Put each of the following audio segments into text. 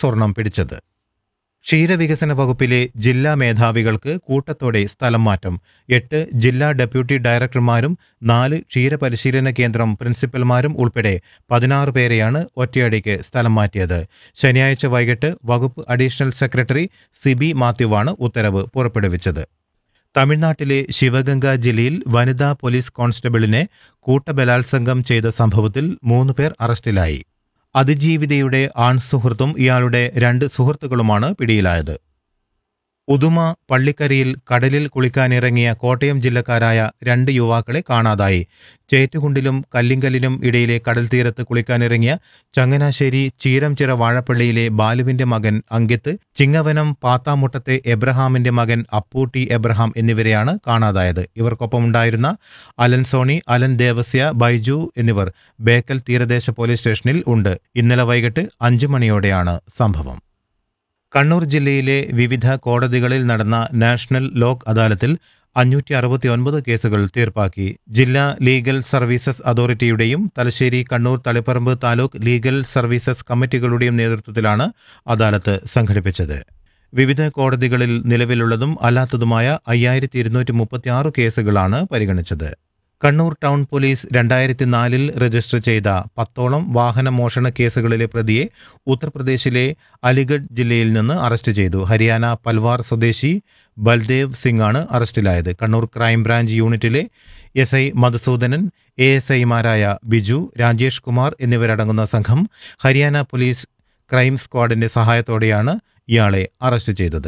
സ്വർണം പിടിച്ചത് ക്ഷീരവികസന വകുപ്പിലെ ജില്ലാ മേധാവികൾക്ക് കൂട്ടത്തോടെ സ്ഥലം മാറ്റം എട്ട് ജില്ലാ ഡെപ്യൂട്ടി ഡയറക്ടർമാരും നാല് ക്ഷീരപരിശീലന കേന്ദ്രം പ്രിൻസിപ്പൽമാരും ഉൾപ്പെടെ പതിനാറ് പേരെയാണ് ഒറ്റയടിക്ക് സ്ഥലം മാറ്റിയത് ശനിയാഴ്ച വൈകിട്ട് വകുപ്പ് അഡീഷണൽ സെക്രട്ടറി സിബി മാത്യുവാണ് ഉത്തരവ് പുറപ്പെടുവിച്ചത് തമിഴ്നാട്ടിലെ ശിവഗംഗ ജില്ലയിൽ വനിതാ പോലീസ് കോൺസ്റ്റബിളിനെ കൂട്ടബലാത്സംഗം ചെയ്ത സംഭവത്തിൽ മൂന്ന് പേർ അറസ്റ്റിലായി അതിജീവിതയുടെ ആൺസുഹൃത്തും ഇയാളുടെ രണ്ട് സുഹൃത്തുക്കളുമാണ് പിടിയിലായത് ഉദുമ പള്ളിക്കരയിൽ കടലിൽ കുളിക്കാനിറങ്ങിയ കോട്ടയം ജില്ലക്കാരായ രണ്ട് യുവാക്കളെ കാണാതായി ചേറ്റുകുണ്ടിലും കല്ലിങ്കലിനും ഇടയിലെ കടൽ തീരത്ത് കുളിക്കാനിറങ്ങിയ ചങ്ങനാശ്ശേരി ചീരംചിറ വാഴപ്പള്ളിയിലെ ബാലുവിന്റെ മകൻ അങ്കിത്ത് ചിങ്ങവനം പാത്താമുട്ടത്തെ എബ്രഹാമിന്റെ മകൻ അപ്പൂട്ടി എബ്രഹാം എന്നിവരെയാണ് കാണാതായത് ഇവർക്കൊപ്പമുണ്ടായിരുന്ന അലൻ സോണി അലൻ ദേവസ്യ ബൈജു എന്നിവർ ബേക്കൽ തീരദേശ പോലീസ് സ്റ്റേഷനിൽ ഉണ്ട് ഇന്നലെ വൈകിട്ട് അഞ്ചു മണിയോടെയാണ് സംഭവം കണ്ണൂർ ജില്ലയിലെ വിവിധ കോടതികളിൽ നടന്ന നാഷണൽ ലോക് അദാലത്തിൽ അഞ്ഞൂറ്റി അറുപത്തിയൊൻപത് കേസുകൾ തീർപ്പാക്കി ജില്ലാ ലീഗൽ സർവീസസ് അതോറിറ്റിയുടെയും തലശ്ശേരി കണ്ണൂർ തളിപ്പറമ്പ് താലൂക്ക് ലീഗൽ സർവീസസ് കമ്മിറ്റികളുടെയും നേതൃത്വത്തിലാണ് അദാലത്ത് സംഘടിപ്പിച്ചത് വിവിധ കോടതികളിൽ നിലവിലുള്ളതും അല്ലാത്തതുമായ അയ്യായിരത്തി ഇരുന്നൂറ്റി മുപ്പത്തിയാറ് കേസുകളാണ് പരിഗണിച്ചത് കണ്ണൂർ ടൗൺ പോലീസ് രണ്ടായിരത്തി നാലിൽ രജിസ്റ്റർ ചെയ്ത പത്തോളം വാഹന മോഷണ കേസുകളിലെ പ്രതിയെ ഉത്തർപ്രദേശിലെ അലിഗഡ് ജില്ലയിൽ നിന്ന് അറസ്റ്റ് ചെയ്തു ഹരിയാന പൽവാർ സ്വദേശി ബൽദേവ് സിംഗ് ആണ് അറസ്റ്റിലായത് കണ്ണൂർ ക്രൈംബ്രാഞ്ച് യൂണിറ്റിലെ S I Madhusoodanan A S ഐമാരായ ബിജു രാജേഷ് കുമാർ എന്നിവരടങ്ങുന്ന സംഘം ഹരിയാന പോലീസ് ക്രൈം സ്ക്വാഡിന്റെ സഹായത്തോടെയാണ് ഇയാളെ അറസ്റ്റ് ചെയ്തത്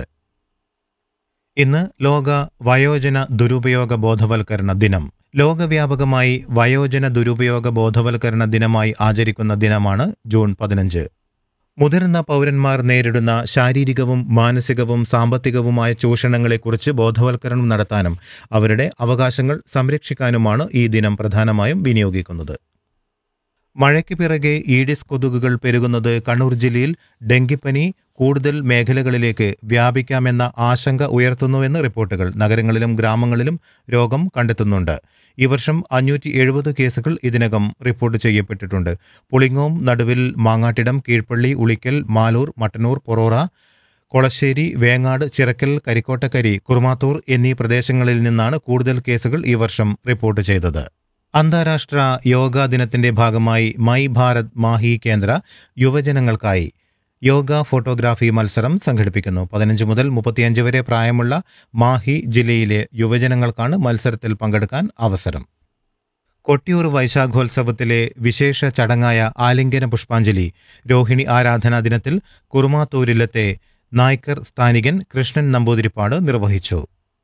ഇന്ന് ലോക വയോജന ദുരുപയോഗ ബോധവൽക്കരണ ദിനം ലോകവ്യാപകമായി വയോജന ദുരുപയോഗ ബോധവൽക്കരണ ദിനമായി ആചരിക്കുന്ന ദിനമാണ് ജൂൺ പതിനഞ്ച് മുതിർന്ന പൗരന്മാർ നേരിടുന്ന ശാരീരികവും മാനസികവും സാമ്പത്തികവുമായ ചൂഷണങ്ങളെക്കുറിച്ച് ബോധവൽക്കരണം നടത്താനും അവരുടെ അവകാശങ്ങൾ സംരക്ഷിക്കാനുമാണ് ഈ ദിനം പ്രധാനമായും വിനിയോഗിക്കുന്നത് മഴയ്ക്ക് പിറകെ ഈഡിസ് കൊതുകുകൾ പെരുകുന്നത് കണ്ണൂർ ജില്ലയിൽ ഡെങ്കിപ്പനി കൂടുതൽ മേഖലകളിലേക്ക് വ്യാപിക്കാമെന്ന ആശങ്ക ഉയർത്തുന്നുവെന്ന് റിപ്പോർട്ടുകൾ നഗരങ്ങളിലും ഗ്രാമങ്ങളിലും രോഗം കണ്ടെത്തുന്നുണ്ട് ഈ വർഷം അഞ്ഞൂറ്റി എഴുപത് കേസുകൾ ഇതിനകം റിപ്പോർട്ട് ചെയ്യപ്പെട്ടിട്ടുണ്ട് പുളിങ്ങോം നടുവിൽ മാങ്ങാട്ടിടം കീഴ്പള്ളി ഉളിക്കൽ മാലൂർ മട്ടന്നൂർ പൊറോറ കൊളശ്ശേരി വേങ്ങാട് ചിറക്കൽ കരിക്കോട്ടക്കരി കുറുമാത്തൂർ എന്നീ പ്രദേശങ്ങളിൽ നിന്നാണ് കൂടുതൽ കേസുകൾ ഈ വർഷം റിപ്പോർട്ട് ചെയ്തത് അന്താരാഷ്ട്ര യോഗാ ദിനത്തിന്റെ ഭാഗമായി മൈ ഭാരത് മാഹി കേന്ദ്ര യുവജനങ്ങൾക്കായി യോഗ ഫോട്ടോഗ്രാഫി മത്സരം സംഘടിപ്പിക്കുന്നു പതിനഞ്ച് മുതൽ മുപ്പത്തിയഞ്ച് വരെ പ്രായമുള്ള മാഹി ജില്ലയിലെ യുവജനങ്ങൾക്കാണ് മത്സരത്തിൽ പങ്കെടുക്കാൻ അവസരം കൊട്ടിയൂർ വൈശാഖോത്സവത്തിലെ വിശേഷ ചടങ്ങായ ആലിംഗന പുഷ്പാഞ്ജലി രോഹിണി ആരാധനാ ദിനത്തിൽ കുറുമാത്തൂരിലത്തെ നായ്ക്കർ സ്ഥാനികൻ കൃഷ്ണൻ നമ്പൂതിരിപ്പാട് നിർവഹിച്ചു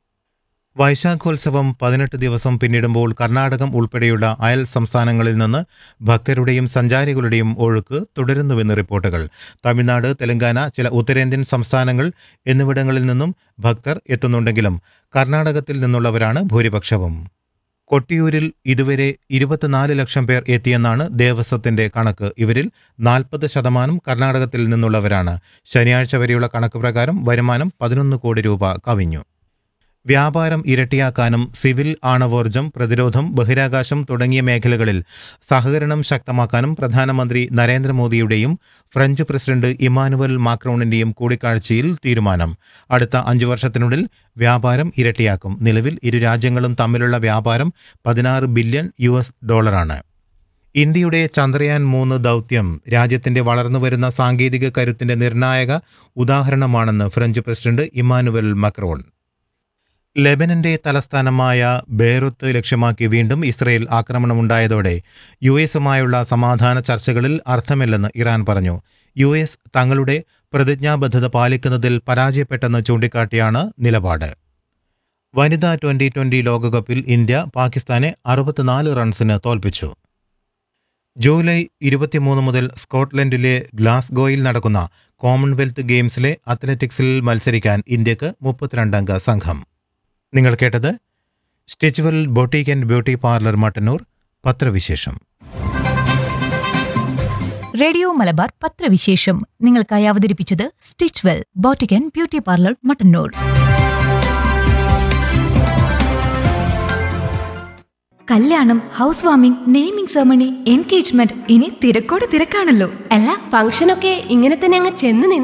വൈശാഖോത്സവം പതിനെട്ട് ദിവസം പിന്നിടുമ്പോൾ കർണാടകം ഉൾപ്പെടെയുള്ള അയൽ സംസ്ഥാനങ്ങളിൽ നിന്ന് ഭക്തരുടെയും സഞ്ചാരികളുടെയും ഒഴുക്ക് തുടരുന്നുവെന്ന് റിപ്പോർട്ടുകൾ തമിഴ്നാട് തെലങ്കാന ചില ഉത്തരേന്ത്യൻ സംസ്ഥാനങ്ങൾ എന്നിവിടങ്ങളിൽ നിന്നും ഭക്തർ എത്തുന്നുണ്ടെങ്കിലും കർണാടകത്തിൽ നിന്നുള്ളവരാണ് ഭൂരിപക്ഷവും കൊട്ടിയൂരിൽ ഇതുവരെ ഇരുപത്തിനാല് ലക്ഷം പേർ എത്തിയെന്നാണ് ദേവസ്വത്തിന്റെ കണക്ക് ഇവരിൽ നാൽപ്പത് ശതമാനം കർണാടകത്തിൽ നിന്നുള്ളവരാണ് ശനിയാഴ്ച വരെയുള്ള കണക്ക് പ്രകാരം വരുമാനം പതിനൊന്ന് കോടി രൂപ കവിഞ്ഞു വ്യാപാരം ഇരട്ടിയാക്കാനും സിവിൽ ആണവോർജം പ്രതിരോധം ബഹിരാകാശം തുടങ്ങിയ മേഖലകളിൽ സഹകരണം ശക്തമാക്കാനും പ്രധാനമന്ത്രി നരേന്ദ്രമോദിയുടെയും ഫ്രഞ്ച് പ്രസിഡന്റ് ഇമാനുവൽ മാക്രോണിന്റെയും കൂടിക്കാഴ്ചയിൽ തീരുമാനം അടുത്ത അഞ്ചു വർഷത്തിനുള്ളിൽ വ്യാപാരം ഇരട്ടിയാക്കും നിലവിൽ ഇരു രാജ്യങ്ങളും തമ്മിലുള്ള വ്യാപാരം പതിനാറ് ബില്യൺ യു എസ് ഡോളറാണ് ഇന്ത്യയുടെ ചന്ദ്രയാൻ മൂന്ന് ദൗത്യം രാജ്യത്തിന്റെ വളർന്നുവരുന്ന സാങ്കേതിക കരുത്തിന്റെ നിർണായക ഉദാഹരണമാണെന്ന് ഫ്രഞ്ച് പ്രസിഡന്റ് ഇമാനുവൽ മക്രോൺ ലെബനന്റെ തലസ്ഥാനമായ ബെയ്റുത്ത് ലക്ഷ്യമാക്കി വീണ്ടും ഇസ്രയേൽ ആക്രമണമുണ്ടായതോടെ യു എസുമായുള്ള സമാധാന ചർച്ചകളിൽ അർത്ഥമില്ലെന്ന് ഇറാൻ പറഞ്ഞു യു എസ് തങ്ങളുടെ പ്രതിജ്ഞാബദ്ധത പാലിക്കുന്നതിൽ പരാജയപ്പെട്ടെന്ന് ചൂണ്ടിക്കാട്ടിയാണ് നിലപാട് വനിതാ ട്വന്റി ട്വന്റി ലോകകപ്പിൽ ഇന്ത്യ പാകിസ്ഥാനെ അറുപത്തിനാല് റൺസിന് തോൽപ്പിച്ചു ജൂലൈ ഇരുപത്തിമൂന്ന് മുതൽ സ്കോട്ട്ലൻഡിലെ ഗ്ലാസ്ഗോയിൽ നടക്കുന്ന കോമൺവെൽത്ത് ഗെയിംസിലെ അത്ലറ്റിക്സിൽ മത്സരിക്കാൻ ഇന്ത്യക്ക് മുപ്പത്തിരണ്ടംഗ സംഘം നിങ്ങൾ കേട്ടത് stitch well boutique and beauty parlour Mattannur പത്രവിശേഷം റേഡിയോ മലബാർ പത്രവിശേഷം നിങ്ങൾക്കായി അവതരിപ്പിച്ചത് stitch well boutique and beauty parlour Mattannur കല്യാണം house warming naming ceremony engagement ഇനി തിരക്കോട് തിരക്കാണല്ലോ അല്ല ഫംഗ്ഷനൊക്കെ ഇങ്ങനെ തന്നെ അങ്ങ് ചെന്ന്